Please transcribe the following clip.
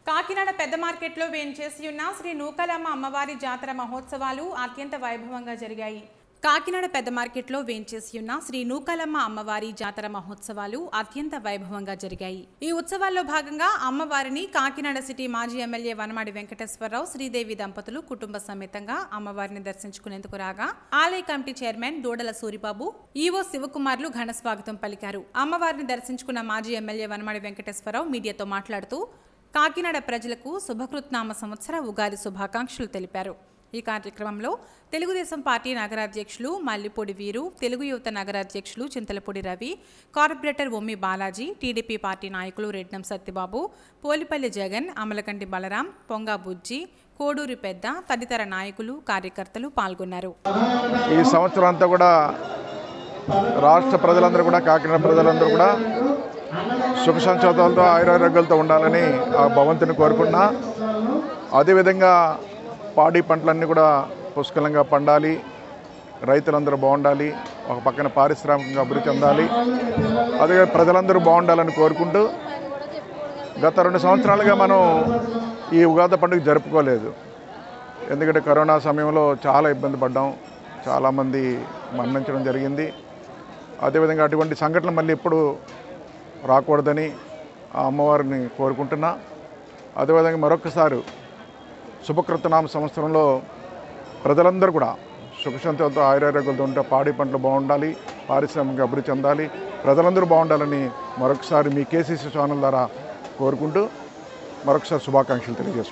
కాకినాడ పెద్ద మార్కెట్లో వేంచేసి ఉన్న శ్రీ నూకలమ్మ అమ్మవారి జాతర మహోత్సవాలు అత్యంత వైభవంగా జరిగాయి కాకినాడ పెద్ద మార్కెట్లో వేంచేసి ఉన్న శ్రీ నూకలమ్మ అమ్మవారి జాతర మహోత్సవాలు అత్యంత వైభవంగా జరిగాయి ఈ ఉత్సవాల్లో భాగంగా అమ్మవారిని కాకినాడ సిటీ మాజీ ఎమ్మెల్యే వనమాడి వెంకటేశ్వరరావు శ్రీదేవి దంపతులు కుటుంబ సమేతంగా అమ్మవారిని దర్శించుకునేందుకు రాగా ఆలయ కమిటీ చైర్మన్ దూడల సూరిబాబు ఈవో శివకుమార్లు ఘన స్వాగతం పలికారు అమ్మవారిని దర్శించుకున్న మాజీ ఎమ్మెల్యే వనమాడి వెంకటేశ్వరరావు మీడియాతో మాట్లాడుతూ కాకినాడ ప్రజలకు శుభకృత్నామ సంవత్సర ఉగాది శుభాకాంక్షలు తెలిపారు ఈ కార్యక్రమంలో తెలుగుదేశం పార్టీ నగరాధ్యక్షులు మల్లిపూడి వీరు తెలుగు యువత నగరాధ్యక్షులు Chintalapudi Ravi corporator Ommi Balaji TDP party నాయకులు రెడ్నం సత్యబాబు పోలిపల్లి జగన్ అమలకంటి బలరాం పొంగా బుజ్జి కోడూరి పెద్ద తదితర నాయకులు కార్యకర్తలు పాల్గొన్నారు ఈ సంవత్సరం అంతా కూడా రాష్ట్ర ప్రజలందరూ కూడా కాకినాడ ప్రజలందరూ కూడా సుఖ సంక్షోభాలతో ఆయురారోగ్యాలతో ఉండాలని ఆ భగవంతుని కోరుకున్నా అదేవిధంగా పాడి పంటలన్నీ కూడా పుష్కలంగా పండాలి రైతులందరూ బాగుండాలి ఒక పక్కన పారిశ్రామికంగా అభివృద్ధి చెందాలి అదే ప్రజలందరూ బాగుండాలని కోరుకుంటూ గత రెండు సంవత్సరాలుగా మనం ఈ ఉగాది పండుగ జరుపుకోలేదు ఎందుకంటే కరోనా సమయంలో చాలా ఇబ్బంది పడ్డాం చాలామంది మరణించడం జరిగింది అదేవిధంగా అటువంటి సంఘటనలు మళ్ళీ ఎప్పుడు రాకూడదని ఆ అమ్మవారిని కోరుకుంటున్నా అదేవిధంగా మరొకసారి శుభకృతనామ సంవత్సరంలో ప్రజలందరూ కూడా సుఖశాంతితో ఆయురారోగ్యాలతో ఉంటే పాడి పంటలు బాగుండాలి పారిశ్రామిక అభివృద్ధి చెందాలి ప్రజలందరూ బాగుండాలని మరొకసారి మీ కేసీసీ ఛానల్ ద్వారా కోరుకుంటూ మరొకసారి శుభాకాంక్షలు తెలియజేస్తున్నాను